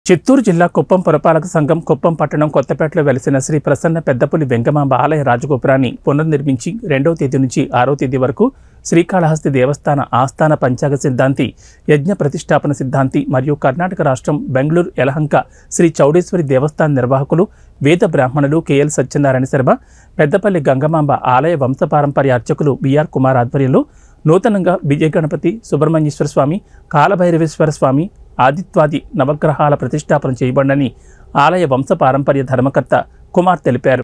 చిత్తూరు జిల్లా కుప్పం పురపాలక సంఘం కుప్పం పట్టణం కొత్తపేటలో వెలిసిన శ్రీ ప్రసన్న పెద్దపులి వెంగమాంబ ఆలయ రాజగోపురాన్ని పునర్నిర్మించి రెండవ తేదీ నుంచి ఆరో తేదీ వరకు శ్రీకాళహస్తి దేవస్థాన ఆస్థాన పంచాంగ సిద్ధాంతి యజ్ఞ ప్రతిష్టాపన సిద్ధాంతి మరియు కర్ణాటక రాష్ట్రం బెంగళూరు యలహంక శ్రీ చౌడేశ్వరి దేవస్థాన నిర్వాహకులు వేద బ్రాహ్మణులు కెఎల్ సత్యనారాయణ శర్మ పెద్దపల్లి గంగమాంబ ఆలయ వంశపారంపర్య అర్చకులు బిఆర్ కుమార్ ఆధ్వర్యంలో నూతనంగా విజయ గణపతి సుబ్రహ్మణ్యేశ్వర స్వామి కాలభైరవేశ్వర స్వామి ఆదిత్వాది నవగ్రహాల ప్రతిష్టాపన చేయబడినని ఆలయ వంశపారంపర్య ధర్మకర్త కుమార్ తెలిపారు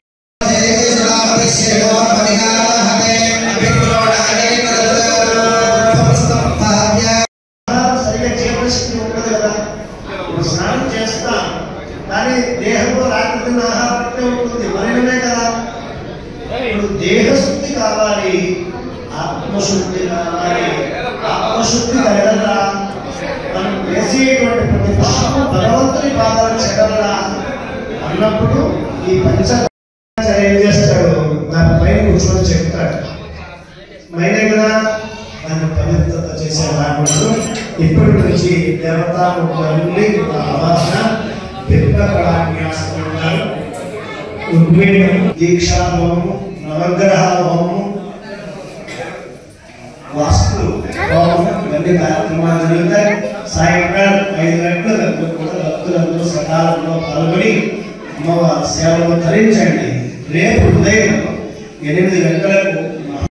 సరిగా జీవనశక్తి ఉండదు కదా ఇప్పుడు స్నానం చేస్తాం కానీ దేహంలో రాకపోయిన ఆహారం ఉంటుంది మరణమే కదా ఇప్పుడు దేహశుద్ధి కావాలి ఆత్మశుద్ధి కావాలి ఆత్మశుద్ధి కలగలరా మనం వేసేటువంటి ప్రతి పాపం భగవంతుని పాదాలు చెడలరా అన్నప్పుడు ఈ పంచ ఏం చేస్తాడు దాని పైన కూర్చొని చెప్తాడు మైనే కదా దాన్ని పవిత్రత చేసే రాకుండా ఇప్పటి నుంచి దేవతాముఖులన్నీ ఆవాహన బింబకళాన్యాసం ఉన్నారు ఉద్వేగం దీక్షా హోమము నవగ్రహ హోమము వాస్తు హోమం ఇవన్నీ కార్యక్రమాలు జరుగుతాయి సాయంకాలం ఐదు గంటలకు కూడా భక్తులందరూ సకాలంలో పాల్గొని అమ్మవారి సేవలు ధరించండి రేపు ఉదయం ఎనిమిది గంటలకు